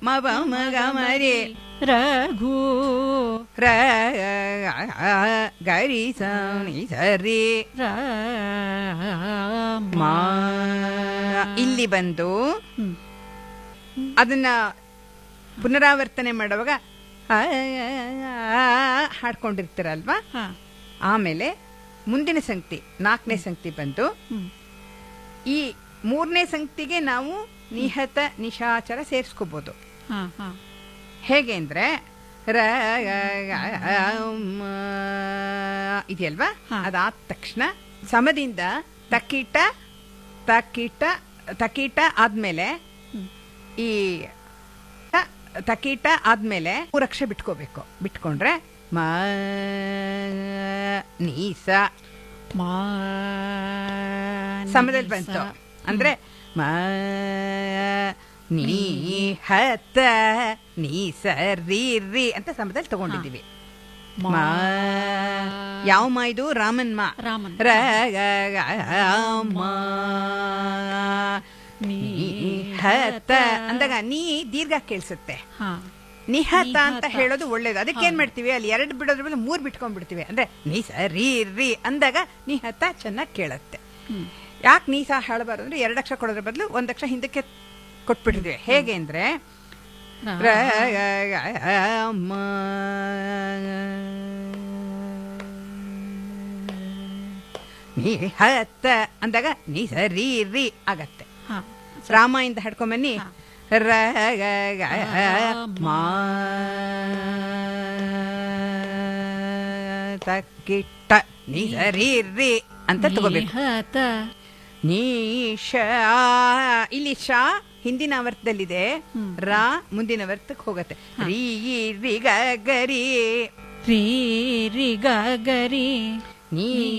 ಮ ಪ ಮ ಗ ಮ ರೆ ರಘು ರ ಗರಿ ಸ ನಿ ಸ ರಿ ರಾಮ ಮಾ ಇಲ್ಲಿ ಬಂದು ಹ್ಮ್. ಅದನ್ನ ಪುನರಾವರ್ತನೆ ಮಾಡುವಾಗ ಆ, ಹಾಡ್ಕೊಂಡಿರ್ತೀರಲ್ವಾ ಹಾ. ಆಮೇಲೆ ಮುಂದಿನ ಸಂಗತಿ ನಾಲ್ಕನೇ ಸಂಗತಿ ಬಂದು ಹ್ಮ್. ಈ ಮೂರನೇ ಸಂಗತಿಗೆ ನಾವು ನಿಹತ ನಿಶಾಚರ ಸೇರಿಸ್ಕೋಬಹುದು ಹಾ, ಹಾ. ಹೇಗೆ ಅಂದ್ರೆ ರ ಮ, ಇದೆಯಲ್ವಾ ಹಾ. ಅದಾದ ತಕ್ಷಣ ಸಮದಿಂದ ತಕೀಟ ತಕೀಟ ತಕೀಟ ಆದ್ಮೇಲೆ ಹ್ಮ್. ಈ ತ- ತಕೀಟ ಆದ್ಮೇಲೆ ಮೂರು ಅಕ್ಷರ ಬಿಟ್ಕೋಬೇಕು ಬಿಟ್ಕೊಂಡ್ರೆ ಮ ನೀಸ ಮಾ ಸಮದಲ್ಲಿ ಬಂತು ಅಂದ್ರೆ ಮ ನೀ ಹತ ನೀ ಸರಿ ರಿ ಅಂತ ಸಮದಲ್ಲಿ ತಗೊಂಡಿದ್ದೀವಿ ಮಾ. ಮಾ ಯಾವ ಮಾ ಇದು ರಾಮನ್ ಮಾ ರಾಮನ್. ರ ಗ ಗ ಮಾ ನಿಹತ ಅಂದಾಗ ನೀ ದೀರ್ಘ ಕೇಳಿಸುತ್ತೆ ಹಾ. ನಿಹತ ಅಂತ ನಿಹತ. ಹೇಳೋದು ಒಳ್ಳೇದು ಅದಕ್ಕೆ ಏನ್ ಮಾಡ್ತೀವಿ ಅಲ್ಲಿ ಎರಡು ಬಿಡೋದ್ರ ಬದಲು ಮೂರ್ ಬಿಟ್ಕೊಂಡ್ಬಿಡ್ತೀವಿ ಅಂದ್ರೆ ನೀ ಸರಿ ರೀ ಅಂದಾಗ ನಿಹತ ಚೆನ್ನಾಗಿ ಕೇಳುತ್ತೆ ಹ್ಮ್. ಯಾಕೆ ನೀ ಸಹ ಹೇಳಬಾರ್ದು ಅಂದ್ರೆ ಎರಡು ಅಕ್ಷರ ಕೊಡೋದ್ರ ಬದಲು ಒಂದ್ ಅಕ್ಷರ ಹಿಂದಕ್ಕೆ ಕೊಟ್ಬಿಟ್ಟಿದ್ವಿ ಹೇಗೆ ಅಂದ್ರೆ ರಾ- ರ ಗ ಗ ಮ ನಿಹತ ಅಂದಾಗ ನೀ ಸರಿ ರೀ ಆಗತ್ತೆ ಹಾ. ರಾಮ ಇಂದ ಹಿಡ್ಕೊಂಬನ್ನಿ ಹಾ. ರ ಗ ಗ ಮಾ ತಕ್ಕಿಟ್ಟ ನೀ ಸರಿ ರೀ ಅಂತ ತಗೋಬೇಕು ನಿಹತ ನೀಶ ಇಲ್ಲಿ ಶಾ ಹಿಂದಿನ ಆವರ್ತದಲ್ಲಿದೆ ಹ್ಮ್. ರಾ ಮುಂದಿನ ವರ್ತಕ್ಕೆ ಹೋಗತ್ತೆ ರೀ ರಿ ಗ ಗರಿ ರೀ ರಿ ಗ ಗರಿ ನೀ